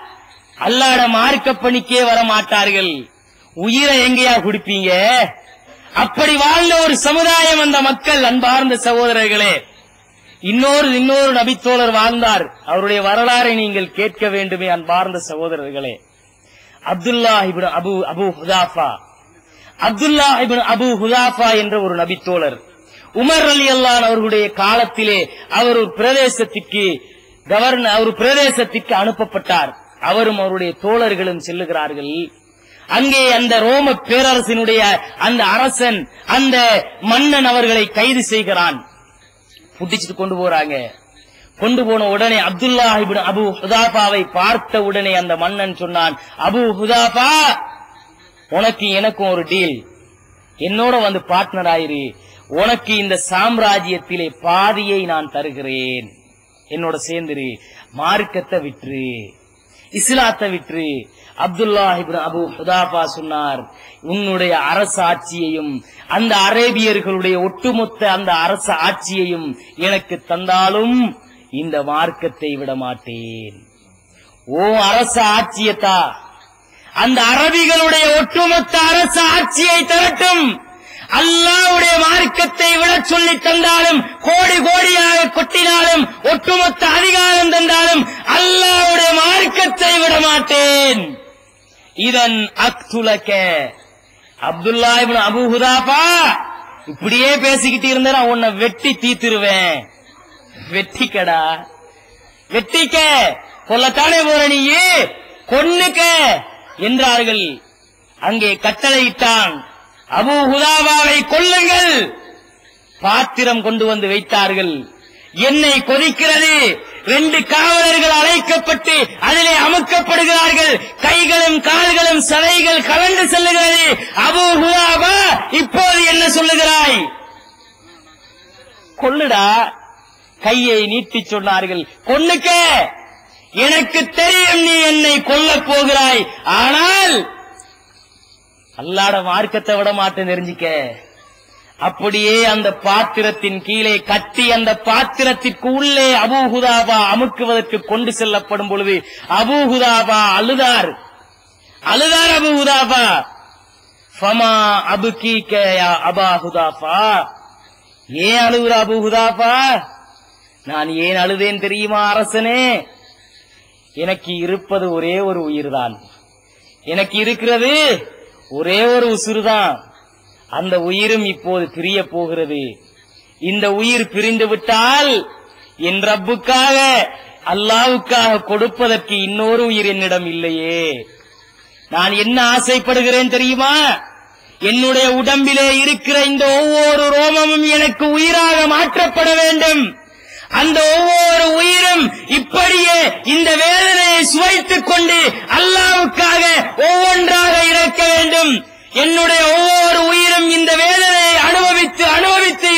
அல்லாட மார்க்க பணிக்கே வர மாட்டார்கள் உயிரை எங்கேயா குடிப்பீங்க அப்படி வாழ்ந்த ஒரு சமுதாயம் அந்த மக்கள் அன்பார்ந்த சகோதரர்களே இன்னொரு இன்னொரு நபித்தோழர் வாழ்ந்தார் அவருடைய வரலாறை நீங்கள் கேட்க வேண்டுமே அன்பார்ந்த சகோதரர்களே அப்துல்லா இப்னு அபு அபு ஹுதாஃபா அப்துல்லா இப்னு அபு ஹுதாஃபா என்ற ஒரு நபித்தோழர் உமர் அலி அல்லான் அவர்களுடைய காலத்திலே அவர் ஒரு பிரதேசத்திற்கு கவர்னர் ஒரு பிரதேசத்திற்கு அனுப்பப்பட்டார் அவரும் அவருடைய தோழர்களும் செல்லுகிறார்கள் அங்கே அந்த ரோம பேரரசினுடைய அந்த அரசன் அந்த மன்னன் அவர்களை கைது செய்கிறான் புட்டிச்சிட்டு கொண்டு போறாங்க கொண்டு போன உடனே அப்துல்லா இப்னு அபு ஹுதாபாவை பார்த்த உடனே அந்த மன்னன் சொன்னான் அபு ஹுதாபா உனக்கு எனக்கும் ஒரு டீல் என்னோட வந்து பார்ட்னர் ஆயிரு உனக்கு இந்த சாம்ராஜ்யத்திலே பாதியை நான் தருகிறேன் என்னோட சேர்ந்துரு மார்க்கத்தை விட்டுரு இஸ்லாத்தை விட்டுரு அப்துல்லா இப்னு அபு ஹுதாபா சொன்னார் உன்னுடைய அரச ஆட்சியையும் அந்த அரேபியர்களுடைய ஒட்டுமொத்த அந்த அரச ஆட்சியையும் எனக்கு தந்தாலும் இந்த மார்க்கத்தை விட மாட்டேன் ஓ அரச ஆட்சியத்தா அந்த அரபிகளுடைய ஒட்டுமொத்த அரச ஆட்சியை தரட்டும் அல்லாவுடைய மார்க்கத்தை விட சொல்லி தந்தாலும் கோடி கோடியாக கொட்டினாலும் ஒட்டுமொத்த அதிகாரம் தந்தாலும் அல்லாவுடைய மார்க்கத்தை விட மாட்டேன் இதன் அக்துலக்க அப்துல்லா இப்னு அபூ ஹுதாபா இப்படியே பேசிக்கிட்டு இருந்தா நான் உன்னை வெட்டி தீத்துருவேன் வெட்டிக்கடா வெட்டிக்க கொல்லத்தானே போற நீ கொன்னுக்க என்றார்கள் அங்கே கட்டளையிட்டான் அபூ ஹுதாபாவை கொல்லுங்கள் பாத்திரம் கொண்டு வந்து வைத்தார்கள் எண்ணெய் கொதிக்கிறது ரெண்டு காவலர்கள் அழைக்கப்பட்டு அதிலே அமுக்கப்படுகிறார்கள் கைகளும் கால்களும் சதைகள் கலந்து செல்லுகிறது அபூ ஹுதாபா இப்போது என்ன சொல்லுகிறாய் கொல்லுடா கையை நீட்டி சொன்னார்கள் கொன்னுக்க எனக்கு தெரியும் நீ என்னை கொல்லப் போகிறாய் ஆனால் அல்லாட மார்க்கத்தை விட மாட்டேன் தெரிஞ்சுக்க அப்படியே அந்த பாத்திரத்தின் கீழே கட்டி அந்த பாத்திரத்திற்கு உள்ளே அபூஹுதாபா அமுக்குவதற்கு கொண்டு செல்லப்படும் பொழுது அபூஹுதாபா அழுதார் அழுதார் அபூஹுதாபா ஃபமா அபுகீக யா அபா ஹுதாஃபா ஏன் அழுகுற அபூஹுதாபா நான் ஏன் அழுதேன் தெரியுமா அரசனே எனக்கு இருப்பது ஒரே ஒரு உயிர்தான் எனக்கு இருக்கிறது ஒரே ஒரு உசுறுதான் அந்த உயிரும் இப்போது பிரிய போகிறது இந்த உயிர் பிரிந்து விட்டால் என் ரப்புக்காக அல்லாவுக்காக கொடுப்பதற்கு இன்னொரு உயிர் என்னிடம் இல்லையே நான் என்ன ஆசைப்படுகிறேன் தெரியுமா என்னுடைய உடம்பிலே இருக்கிற இந்த ஒவ்வொரு ரோமமும் எனக்கு உயிராக மாற்றப்பட வேண்டும் அந்த ஒவ்வொரு உயிரும் இப்படியே இந்த வேதனையை சுவைத்துக் கொண்டு அல்லாவுக்காக ஒவ்வொன்றாக இறக்க வேண்டும் என்னுடைய ஒவ்வொரு உயிரும் இந்த வேதனையை அனுபவித்து அனுபவித்து இறக்க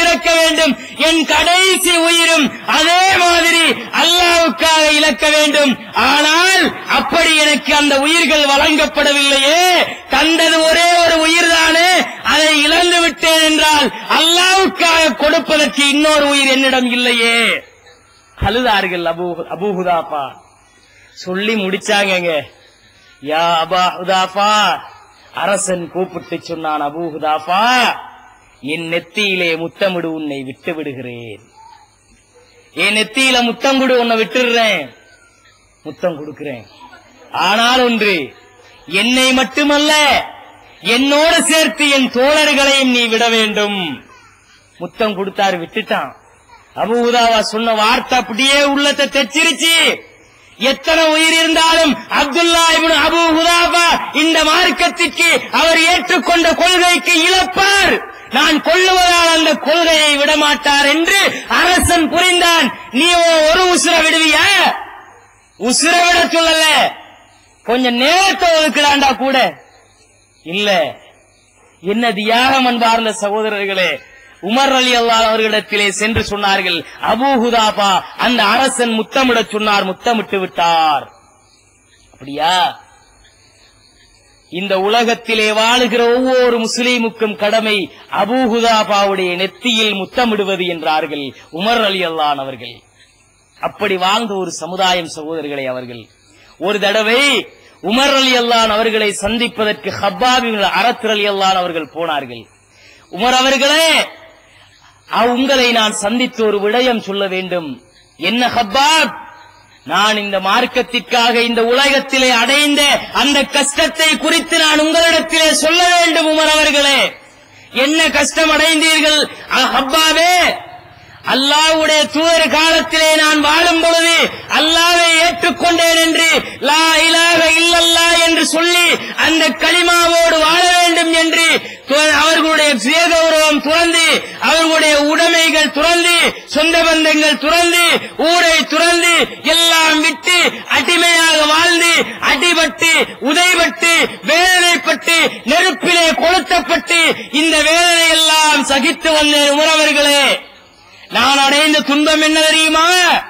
இழக்க வேண்டும் என் கடைசி உயிரும் அதே மாதிரி அல்லாவுக்காக இழக்க வேண்டும் ஆனால் அப்படி எனக்கு அந்த உயிர்கள் வழங்கப்படவில்லையே தந்தது ஒரே ஒரு உயிர் தானே அதை இழந்து விட்டேன் என்றால் அல்லாவுக்காக கொடுப்பதற்கு இன்னொரு உயிர் என்னிடம் இல்லையே அழுதார்கள் அபூ அபூஹுதாப்பா சொல்லி முடிச்சாங்கங்க யா அபா ஹுதாஃபா அரசன் கூப்பிட்டு சொன்னான் அபூ ஹுதாஃபா என் நெத்தியிலே முத்தமிடு உன்னை விட்டு விடுகிறேன் என் நெத்தியில முத்தம் கொடு உன்னை விட்டுடுறேன் முத்தம் கொடுக்கிறேன் ஆனால் ஒன்று என்னை மட்டுமல்ல என்னோடு சேர்த்து என் தோழர்களையும் நீ விட வேண்டும் முத்தம் கொடுத்தாரு விட்டுட்டான் அபூதாவா சொன்ன வார்த்தை அப்படியே உள்ளத்தை தெச்சிருச்சு எத்தனை உயிர் இருந்தாலும் அப்துல்லா இப்னு அபூ ஹுதாபா இந்த மார்க்கத்திற்கு அவர் ஏற்றுக்கொண்ட கொள்கைக்கு இழப்பார் நான் கொள்ளுவதால் அந்த கொள்கையை விடமாட்டார் என்று அரசன் புரிந்தான் நீ ஒரு உசுர விடுவியா உசுர விட சொல்லல கொஞ்சம் நேரத்தை ஒதுக்குடாண்டா கூட இல்ல என்ன தியாகம் அன்பார்ந்த சகோதரர்களே உமர் அலி அல்லாஹ் அவர்களிடத்திலே சென்று சொன்னார்கள் அபூ ஹுதாபா அந்த அரசன் முத்தமிடச் சொன்னார் முத்தமிட்டு விட்டார் அப்படியா இந்த உலகத்திலே வாழுகிற ஒவ்வொரு முஸ்லீமுக்கும் கடமை அபூ ஹுதாபாவுடைய நெத்தியில் முத்தமிடுவது என்றார்கள் உமர் அலி அல்லான் அவர்கள் அப்படி வாழ்ந்த ஒரு சமுதாயம் சகோதரர்களை அவர்கள் ஒரு தடவை உமர் அலி அல்லான் அவர்களை சந்திப்பதற்கு ஹப்பாபின் அரத் அலி அல்லான் அவர்கள் போனார்கள் உமர் அவர்களே அ- உங்களை நான் சந்தித்து ஒரு விடயம் சொல்ல வேண்டும் என்ன ஹப்பாப் நான் இந்த மார்க்கத்திற்காக இந்த உலகத்திலே அடைந்த அந்த கஷ்டத்தை குறித்து நான் உங்களிடத்திலே சொல்ல வேண்டும் உமர் அவர்களே என்ன கஷ்டம் அடைந்தீர்கள் அ- ஹப்பாவே அல்லாஹ்வுடைய தூதர் காலத்திலே நான் வாழும் பொழுது அல்லாவை ஏற்றுக்கொண்டேன் என்று லா இலாஹ இல்லல்லாஹ் என்று சொல்லி அந்த களிமாவோடு வாழ வேண்டும் என்று து- அவர்களுடைய சுயகௌரவம் துறந்து அவர்களுடைய உடைமைகள் துறந்து சொந்த பந்தங்கள் துறந்து ஊரை துறந்து எல்லாம் விட்டு அடிமையாக வாழ்ந்து அடிபட்டு உதைபட்டு வேதனைப்பட்டு நெருப்பிலே கொளுத்தப்பட்டு இந்த வேதனை எல்லாம் சகித்து வந்தேன் உறவர்களே நான் அடைந்த துன்பம் என்ன தெரியுமா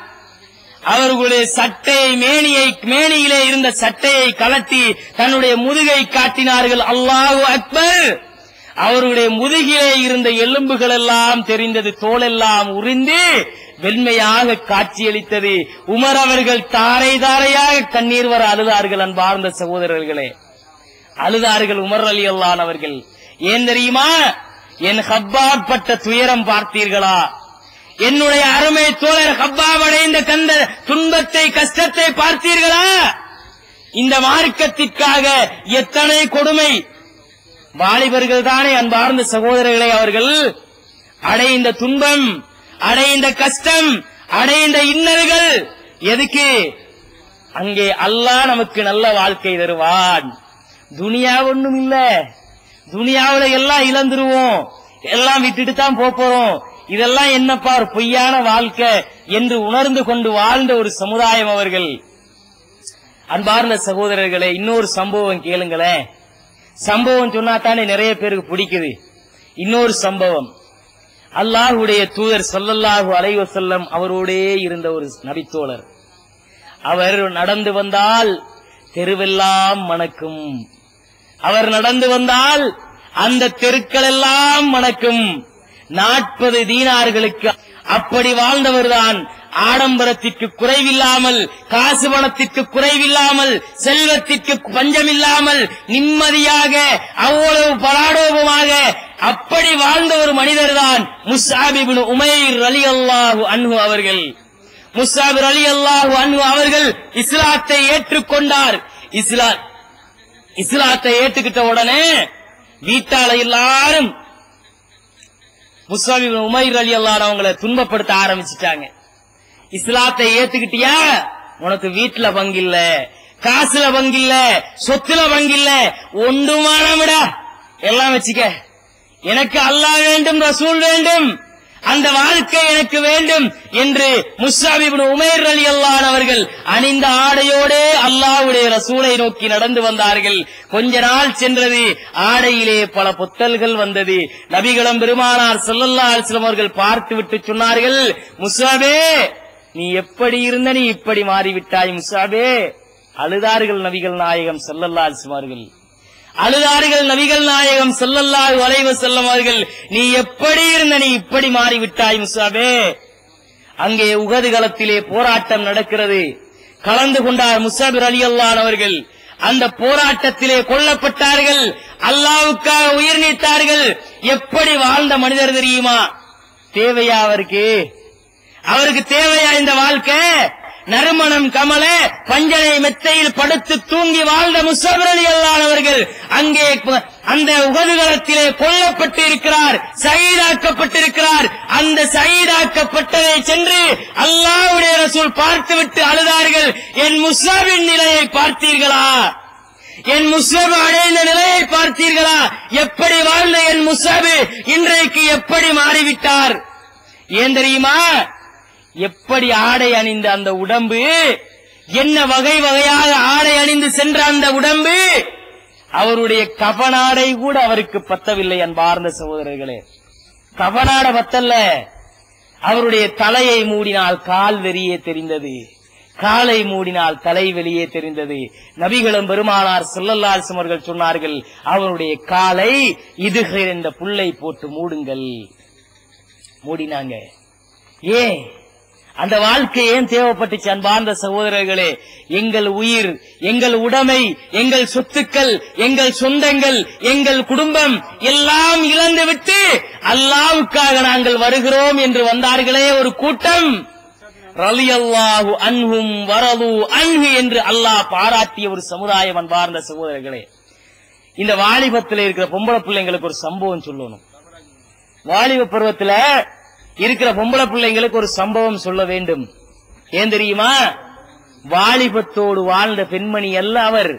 அவர்களுடைய சட்டையை மேனியை மேனியிலே இருந்த சட்டையை கலட்டி தன்னுடைய முதுகை காட்டினார்கள் அல்லாஹு அக்பர் அவருடைய முதுகிலே இருந்த எலும்புகள் எல்லாம் தெரிந்தது தோலெல்லாம் உறிந்து வெண்மையாக காட்சியளித்தது உமர் அவர்கள் தாரை தாரையாக கண்ணீர் வர அழுதார்கள் அன்பார்ந்த சகோதரர்களே அழுதார்கள் உமர் அலி அல்லான் அவர்கள் ஏன் தெரியுமா என் ஹப்பாப் பட்ட துயரம் பார்த்தீர்களா என்னுடைய அருமை தோழர் ஹப்பாப் அடைந்த கந்த துன்பத்தை கஷ்டத்தை பார்த்தீர்களா இந்த மார்க்கத்திற்காக எத்தனை கொடுமை வாலிபர்கள் தானே அன்பார்ந்த சகோதரர்களை அவர்கள் அடைந்த துன்பம் அடைந்த கஷ்டம் அடைந்த இன்னல்கள் எதுக்கு அங்கே அல்லாஹ் நமக்கு நல்ல வாழ்க்கை தருவான் துனியா ஒண்ணும் இல்ல துனியாவுல எல்லாம் இழந்துருவோம் எல்லாம் விட்டுட்டு தான் போப் போறோம் இதெல்லாம் என்னப்பா ஒரு பொய்யான வாழ்க்கை என்று உணர்ந்து கொண்டு வாழ்ந்த ஒரு சமுதாயம் அவர்கள் அன்பார்ந்த சகோதரர்களே இன்னொரு சம்பவம் கேளுங்களேன் சம்பவம் சொன்னா தானே நிறைய பேருக்கு பிடிக்குது இன்னொரு சம்பவம் அல்லாஹ்வுடைய தூதர் ஸல்லல்லாஹு அலைஹி வஸல்லம் அவரோடே இருந்த ஒரு நபித்தோழர் அவர் நடந்து வந்தால் தெருவெல்லாம் மணக்கும் அவர் நடந்து வந்தால் அந்த தெருக்கள் எல்லாம் மணக்கும் நாற்பது தீனார்களுக்கு அப்படி வாழ்ந்தவர்தான் ஆடம்பரத்திற்கு குறைவில்லாமல் காசு பணத்திற்கு குறைவில்லாமல் செல்வத்திற்கு பஞ்சமில்லாமல் நிம்மதியாக அவ்வளவு பலாடோபமாக அப்படி வாழ்ந்த ஒரு மனிதர்தான் முஸ்ஆபிபின் உமைர் அலி அல்லாஹு அன்ஹு அவர்கள் முஸ்ஆபிர் அலி அல்லாஹு அன்ஹு அவர்கள் இஸ்லாத்தை ஏற்றுக்கொண்டார் இஸ்லா இஸ்லாத்தை ஏற்றுக்கிட்ட உடனே வீட்டால எல்லாரும் முஸ்லாமி உமைர் அலி அல்லாஹ் அவங்கள துன்பப்படுத்த ஆரம்பிச்சிட்டாங்க இஸ்லாத்தை ஏத்துக்கிட்டியா உனக்கு வீட்டுல பங்கில்ல காசுல பங்கில்ல சொத்துல பங்கில்ல ஒன்றுமானவிடா எல்லாம் வச்சுக்க எனக்கு அல்லாஹ் வேண்டும் ரசூல் வேண்டும் அந்த வாழ்க்கை எனக்கு வேண்டும் என்று முஸ்லாமிபின் உமேர் அலி அல்லான் அவர்கள் அணிந்த ஆடையோடே அல்லாஹ்வுடைய ரசூலை நோக்கி நடந்து வந்தார்கள் கொஞ்ச நாள் சென்றது ஆடையிலே பல புத்தல்கள் வந்தது நபிகளும் பெருமானார் ஸல்லல்லாஹு அலைஹி வஸல்லம் அவர்கள் பார்த்து விட்டு சொன்னார்கள் முஸ்லாபே நீ எப்படி இருந்த நீ இப்படி மாறிவிட்டாய் முஸ்லாபே அழுதார்கள் நபிகள் நாயகம் ஸல்லல்லாஹு அலைஹி வஸல்லம் அவர்கள் அழுதார்கள் நபிகள் நாயகம் ஸல்லல்லாஹு அலைஹி வஸல்லம் அவர்கள் நீ எப்படி இருந்த நீ இப்படி மாறிவிட்டாய் முசாபே அங்கே உகது களத்திலே போராட்டம் நடக்கிறது கலந்து கொண்டார் முசாபிர் அலி அல்லான் அவர்கள் அந்த போராட்டத்திலே கொல்லப்பட்டார்கள் அல்லாவுக்காக உயிர் நீத்தார்கள் எப்படி வாழ்ந்த மனிதர் தெரியுமா தேவையா அவருக்கு அவருக்கு தேவையா இந்த வாழ்க்கை நறுமணம் கமல பஞ்சனை மெத்தையில் படுத்து தூங்கி வாழ்ந்த முசபர் அலி அல்லானவர்கள் அங்கே ப- அந்த உகதுகளத்திலே கொல்லப்பட்டு இருக்கிறார் சயீதாக்கப்பட்டிருக்கிறார் அந்த சயீதாக்கப்பட்டதை சென்று அல்லாஹ்வுடைய ரசூல் பார்த்துவிட்டு அழுதார்கள் என் முஸ்லாமின் நிலையை பார்த்தீர்களா என் முஸ்லிம் அடைந்த நிலையை பார்த்தீர்களா எப்படி வாழ்ந்த என் முஸ்லாபு இன்றைக்கு எப்படி மாறிவிட்டார் ஏன் தெரியுமா எப்படி ஆடை அணிந்த அந்த உடம்பு என்ன வகை வகையாக ஆடை அணிந்து சென்ற அந்த உடம்பு அவருடைய கபனாடை கூட அவருக்கு பத்தவில்லை அன்பார்ந்த சகோதரர்களே கபனாட பத்தல்ல அவருடைய தலையை மூடினால் கால் வெளியே தெரிந்தது காலை மூடினால் தலை வெளியே தெரிந்தது நபிகளும் பெருமானார் ஸல்லல்லாஹு அலைஹி அவர்கள் சொன்னார்கள் அவருடைய காலை இதுகிற இந்த புல்லை போட்டு மூடுங்கள் மூடினாங்க ஏன் அந்த வாழ்க்கை ஏன் தேவைப்பட்டுச்சு அன்பார்ந்த சகோதரர்களே எங்கள் உயிர் எங்கள் உடைமை எங்கள் சொத்துக்கள் எங்கள் சொந்தங்கள் எங்கள் குடும்பம் எல்லாம் இழந்து விட்டு அல்லாவுக்காக நாங்கள் வருகிறோம் என்று வந்தார்களே ஒரு கூட்டம் ரலியல்லாஹு அன்ஹும் வரது அன்ஹு என்று அல்லாஹ் பாராட்டிய ஒரு சமுதாயம் அன்பார்ந்த சகோதரர்களே இந்த வாலிபத்தில் இருக்கிற பொம்பளை பிள்ளைங்களுக்கு ஒரு சம்பவம் சொல்லணும் வாலிப பருவத்துல இருக்கிற பொம்பளை பிள்ளைங்களுக்கு ஒரு சம்பவம் சொல்ல வேண்டும் ஏன் தெரியுமா வாலிபத்தோடு வாழ்ந்த பெண்மணி அல்ல அவர்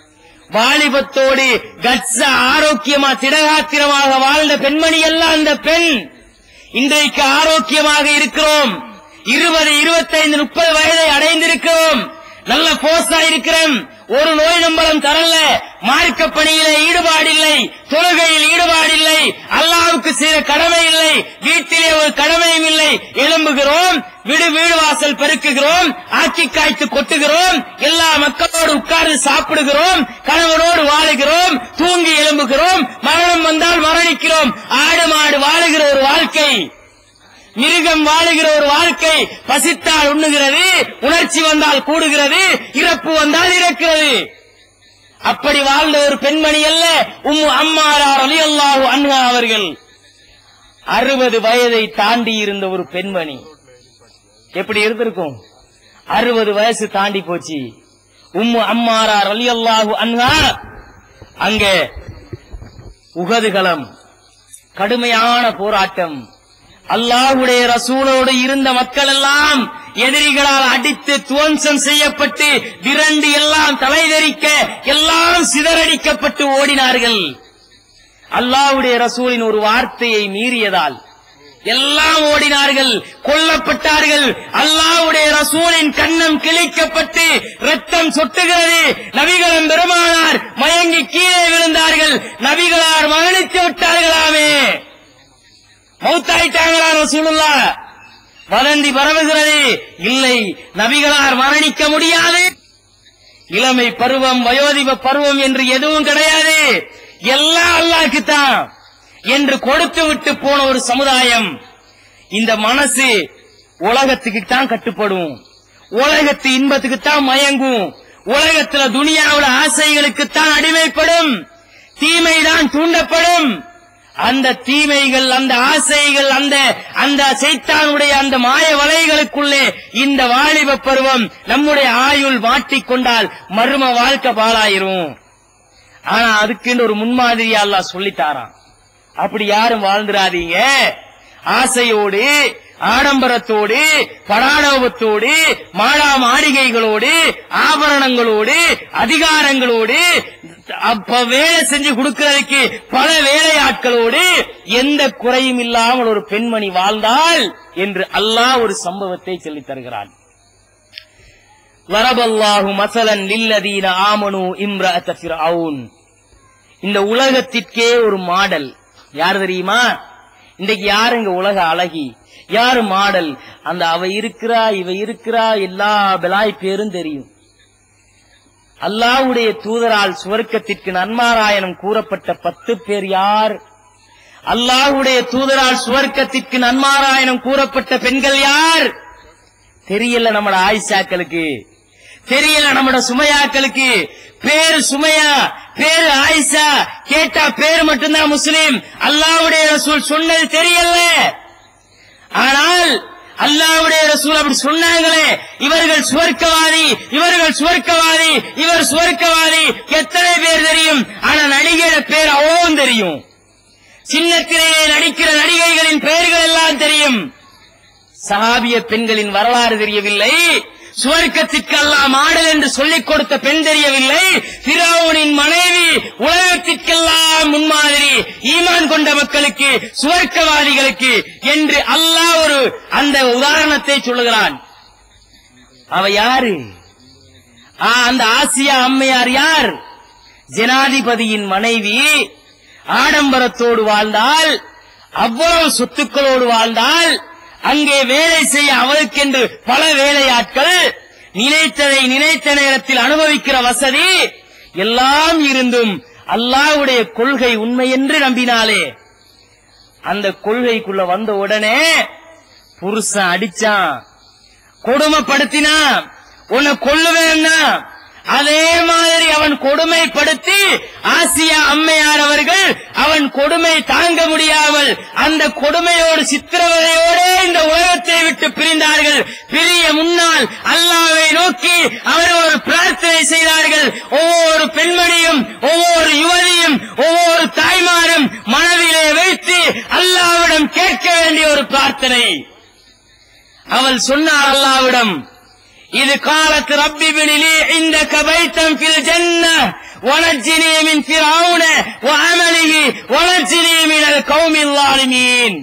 வாலிபத்தோடு கட்ச ஆரோக்கியமா திடகாத்திரமாக வாழ்ந்த பெண்மணி அல்ல அந்த பெண் இன்றைக்கு ஆரோக்கியமாக இருக்கிறோம் இருபது இருபத்தைந்து முப்பது வயதை அடைந்திருக்கிறோம் நல்ல போஸா இருக்கிறோம் ஒரு நோய் நம்பலம் தரல மார்க்க பணியிலே ஈடுபாடில்லை தொழுகையில் ஈடுபாடில்லை அல்லாவுக்கு செய்த கடமை இல்லை வீட்டிலே ஒரு கடமையும் இல்லை எழும்புகிறோம் வீடு வீடு வாசல் பெருக்குகிறோம் ஆக்கி காய்த்து கொட்டுகிறோம் எல்லா மக்களோடு உட்கார்ந்து சாப்பிடுகிறோம் கணவனோடு வாழுகிறோம் தூங்கி எழும்புகிறோம் மரணம் வந்தால் மரணிக்கிறோம் ஆடு மாடு வாழுகிற ஒரு வாழ்க்கை மிருகம் வாழுகிற ஒரு வாழ்க்கை பசித்தால் உண்ணுகிறது உணர்ச்சி வந்தால் கூடுகிறது இறப்பு வந்தால் இறக்கிறது அப்படி வாழ்ந்த ஒரு பெண்மணி அல்ல உம்மு அம்மாரார் அலி அல்லாஹு அன்ஹா அவர்கள் அறுபது வயதை தாண்டி இருந்த ஒரு பெண்மணி எப்படி இருந்திருக்கும் அறுபது வயசு தாண்டி போச்சு உம்மு அம்மாரார் அலி அல்லாஹு அன்ஹா அங்க உகதுகளம் கடுமையான போராட்டம் அல்லாஹ்வுடைய ரசூலோடு இருந்த மக்கள் எல்லாம் எதிரிகளால் அடித்து துவம்சம் செய்யப்பட்டு விரண்டு எல்லாம் தலைதெறிக்க எல்லாம் சிதறடிக்கப்பட்டு ஓடினார்கள் அல்லாஹ்வுடைய ரசூலின் ஒரு வார்த்தையை மீறியதால் எல்லாம் ஓடினார்கள் கொல்லப்பட்டார்கள் அல்லாஹ்வுடைய ரசூலின் கண்ணம் கிழிக்கப்பட்டு ரத்தம் சொட்டுகிறது நபிகளும் பெருமானார் மயங்கி கீழே விழுந்தார்கள் நபிகளார் மரணித்து விட்டார்களாமே மௌத்தாயிட்டாங்களா ரசூலுல்லா வதந்தி பரவுகிறது இல்லை நபிகளார் மரணிக்க முடியாது இளமை பருவம் வயோதிப பருவம் என்று எதுவும் கிடையாது எல்லாம் அல்லாஹ்க்குத்தான் என்று கொடுத்து விட்டு போன ஒரு சமுதாயம் இந்த மனசு உலகத்துக்கு தான் கட்டுப்படும் உலகத்து இன்பத்துக்கு தான் மயங்கும் உலகத்துல துனியாவுல ஆசைகளுக்கு தான் அடிமைப்படும் தீமைதான் தூண்டப்படும் அந்த தீமைகள் அந்த ஆசைகள் அந்த அந்த சைத்தானுடைய அந்த மாய வலைகளுக்குள்ளே இந்த வாலிப பருவம் நம்முடைய ஆயுள் மாட்டிக்கொண்டால் மர்ம வாழ்க்கை பாழாயிரும் ஆனா அதுக்குன்னு ஒரு முன்மாதிரியா அல்லாஹ் சொல்லித்தாரான் அப்படி யாரும் வாழ்ந்துராதீங்க ஆசையோடு ஆடம்பரத்தோடு படாடோபத்தோடு மாடா மாளிகைகளோடு ஆபரணங்களோடு அதிகாரங்களோடு அப்ப வேலை செஞ்சு கொடுக்கிறதுக்கு பல வேலையாட்களோடு எந்த குறையும் இல்லாமல் ஒரு பெண்மணி வாழ்ந்தாள் என்று அல்லாஹ் ஒரு சம்பவத்தை சொல்லித் தருகிறான் வரபல்லாஹு மசலன் லில்லதீன ஆமனு இம்ரஅத ஃபிர்அவுன் இந்த உலகத்திற்கே ஒரு மாடல் யார் தெரியுமா இன்றைக்கு யாரு இங்க உலக அழகி யாரு மாடல் அந்த அவ இருக்கிறா இவ இருக்கிறா எல்லா பெலாய் பேரும் தெரியும் அல்லாஹ்வுடைய தூதரால் சுவர்க்கத்திற்கு நன்மாராயணம் கூறப்பட்ட பத்து பேர் யார் அல்லாஹ்வுடைய தூதரால் சுவர்க்கத்திற்கு நன்மாராயணம் கூறப்பட்ட பெண்கள் யார் தெரியல நம்மட ஆயிஷாக்களுக்கு தெரியல நம்மட சுமையாக்களுக்கு பேரு சுமையா பேரு ஆயிஷா கேட்டா பேரு மட்டும்தான் முஸ்லிம் அல்லாஹ்வுடைய ரசூல் சொன்னது தெரியல ஆனால் அல்லாஹ்வுடைய ரசூல் அப்படி சொன்னாங்களே இவர்கள் சுவர்க்கவாதி இவர்கள் சுவர்க்கவாதி இவர் சுவர்க்கவாதி எத்தனை பேர் தெரியும் ஆனா நடிகையோட பேர் அவ்வளவும் தெரியும் சின்னத்திலேயே நடிக்கிற நடிகைகளின் பெயர்கள் எல்லாம் தெரியும் சஹாபிய பெண்களின் வரலாறு தெரியவில்லை சுவர்க்கத்திற்கு அல்லாஹ் மாடல் என்று சொல்லிக் கொடுத்த பெண் தெரியவில்லை பிராவுனின் மனைவி உலகத்திற்கெல்லாம் முன்மாதிரி ஈமான் கொண்ட மக்களுக்கு சுவர்க்கவாதிகளுக்கு என்று அல்லாஹ் ஒரு அந்த உதாரணத்தை சொல்லுகிறான் அவ யாரு ஆ, அந்த ஆசியா அம்மையார் யார் ஜனாதிபதியின் மனைவி ஆடம்பரத்தோடு வாழ்ந்தால் அவ்வளவு சொத்துக்களோடு வாழ்ந்தால் அங்கே வேலை செய்ய அவளுக்கென்று பல வேலையாட்கள் நினைத்ததை நினைத்த நேரத்தில் அனுபவிக்கிற வசதி எல்லாம் இருந்தும் அல்லாஹ்வுடைய கொள்கை உண்மை என்று நம்பினாலே அந்த கொள்கைக்குள்ள வந்த உடனே புருஷன் அடிச்சான் கொடுமைப்படுத்தினான் உன்னை கொல்லுவேன்னா அதே மாதிரி அவன் கொடுமைப்படுத்தி ஆசியா அம்மையார் அவர்கள் அவன் கொடுமை தாங்க முடியாமல் அந்த கொடுமையோடு சித்திரவதையோடே இந்த உலகத்தை விட்டு பிரிந்தார்கள் பிரிய முன்னால் அல்லாவை நோக்கி அவர் ஒரு பிரார்த்தனை செய்தார்கள் ஒவ்வொரு பெண்மணியும் ஒவ்வொரு யுவதியும் ஒவ்வொரு தாய்மாரும் மனதிலே வைத்து அல்லாவிடம் கேட்க வேண்டிய ஒரு பிரார்த்தனை அவள் சொன்னார் அல்லாவிடம் இது காலத்து ரப்பி பினிலி இந்த கபைத்தம் ஃபில் ஜன்ன ونجني من فرعون وعمله ونجني من القوم الظالمين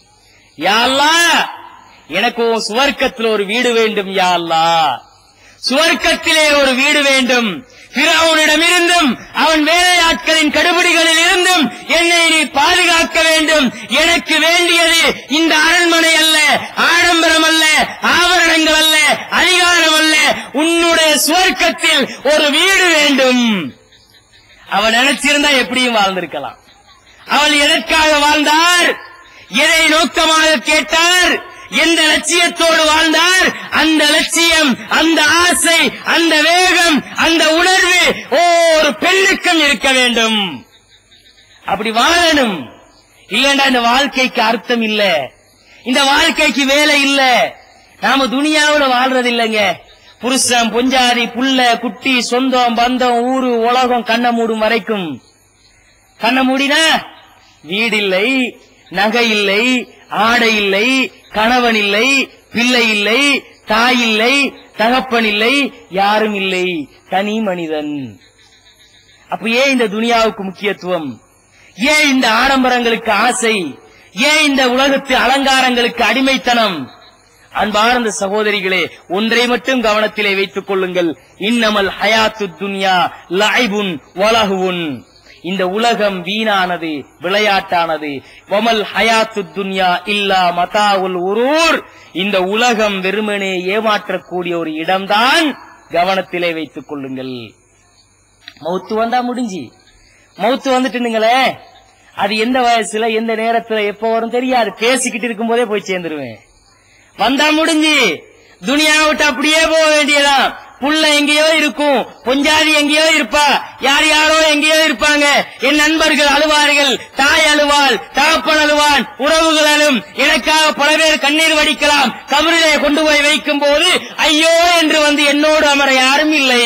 யா அல்லாஹ் எனக்கு உன் சுவர்க்கத்தில் ஒரு வீடு வேண்டும் யா அல்லாஹ் சுவர்க்கத்திலே ஒரு வீடு வேண்டும் பிறவனிடமிருந்தும் அவன் வேலையாட்களின் கடுபிடிகளில் இருந்தும் என்னை நீ பாதுகாக்க வேண்டும் எனக்கு வேண்டியது இந்த அரண்மனை அல்ல ஆடம்பரம் அல்ல ஆபரணங்கள் அல்ல அதிகாரம் அல்ல உன்னுடைய சுவர்க்கத்தில் ஒரு வீடு வேண்டும் அவன் நினைச்சிருந்தா எப்படியும் வாழ்ந்திருக்கலாம் அவள் எதற்காக வாழ்ந்தார் எதை நோக்கமாக கேட்டார் எந்த லட்சியத்தோடு வாழ்ந்தார் அந்த லட்சியம் அந்த ஆசை அந்த வேகம் அந்த உணர்வு ஒவ்வொரு பெண்ணுக்கும் இருக்க வேண்டும் அப்படி வாழணும் இல்லண்டா இந்த வாழ்க்கைக்கு அர்த்தம் இல்ல இந்த வாழ்க்கைக்கு வேலை இல்ல நாம துனியாவுல வாழ்றது இல்லைங்க புருஷன் பொஞ்சாதி புள்ள குட்டி சொந்தம் பந்தம் ஊரு உலகம் கண்ண மூடும் வரைக்கும் கண்ண மூடினா வீடு இல்லை நகை இல்லை ஆடை இல்லை கணவன் இல்லை பிள்ளை இல்லை தாய் இல்லை தகப்பன் இல்லை யாரும் இல்லை தனி மனிதன் அப்ப ஏன் இந்த துனியாவுக்கு முக்கியத்துவம் ஏன் இந்த ஆடம்பரங்களுக்கு ஆசை ஏன் இந்த உலகத்து அலங்காரங்களுக்கு அடிமைத்தனம் அன்பார்ந்த சகோதரிகளே ஒன்றை மட்டும் கவனத்திலே வைத்துக் கொள்ளுங்கள் இன்னமல் ஹயாத்து துன்யா லைபுன் வலகுவுன் இந்த உலகம் வீணானது விளையாட்டானது வமல் ஹயாத்து துன்யா இல்லா மதாவுல் உரூர் இந்த உலகம் வெறுமனே ஏமாற்றக்கூடிய ஒரு இடம்தான் கவனத்திலே வைத்துக் கொள்ளுங்கள் மௌத்து வந்தா முடிஞ்சு மௌத்து வந்துட்டுங்களே அது எந்த வயசுல எந்த நேரத்துல எப்ப வரும் தெரியாது பேசிக்கிட்டு இருக்கும் போதே போய் சேர்ந்துருவேன் வந்தா முடிஞ்சு துனியா விட்டு அப்படியே போக வேண்டியதான் புள்ள எங்கேயோ இருக்கும் பொஞ்சாதி எங்கேயோ இருப்பா யார் யாரோ எங்கேயோ இருப்பாங்க என் நண்பர்கள் அழுவார்கள் தாய் அழுவாள் தகப்பன் அழுவான் உறவுகள் அழும் எனக்காக பல பேர் கண்ணீர் வடிக்கலாம் கபரிலே கொண்டு போய் வைக்கும் போது ஐயோ என்று வந்து என்னோடு அமர யாரும் இல்லை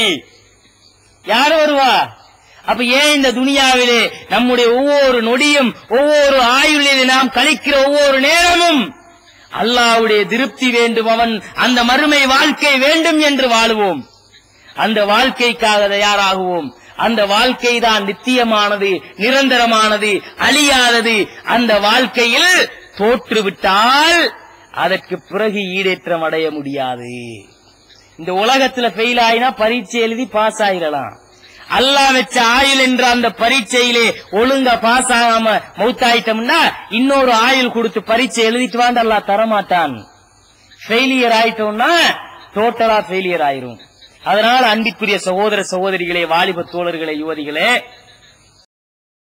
யார் வருவா அப்ப ஏன் இந்த துனியாவிலே நம்முடைய ஒவ்வொரு நொடியும் ஒவ்வொரு ஆயுளிலே நாம் கழிக்கிற ஒவ்வொரு நேரமும் அல்லாவுடைய திருப்தி வேண்டும் அவன் அந்த மறுமை வாழ்க்கை வேண்டும் என்று வாழுவோம் அந்த வாழ்க்கைக்காக தயாராகுவோம் அந்த வாழ்க்கை தான் நித்தியமானது நிரந்தரமானது அழியாதது அந்த வாழ்க்கையில் தோற்றுவிட்டால் அதற்கு பிறகு ஈடேற்றம் அடைய முடியாது இந்த உலகத்துல ஃபெயில் ஆயினா பரீட்சை எழுதி பாஸ் ஆயிடலாம் அல்லாஹ் வச்ச ஆயுள் என்ற அந்த பரீட்சையிலே ஒழுங்கா பாஸ் ஆகாம மௌத்தாயிட்டோம்னா இன்னொரு ஆயுள் கொடுத்து பரீட்சை எழுதிட்டு வாண்டு அல்லாஹ் தரமாட்டான் ஃபெயிலியர் ஆயிட்டோம்னா டோட்டலா ஃபெயிலியர் ஆயிரும் அதனால அன்பிற்குரிய சகோதர சகோதரிகளே வாலிப தோழர்களே யுவதிகளே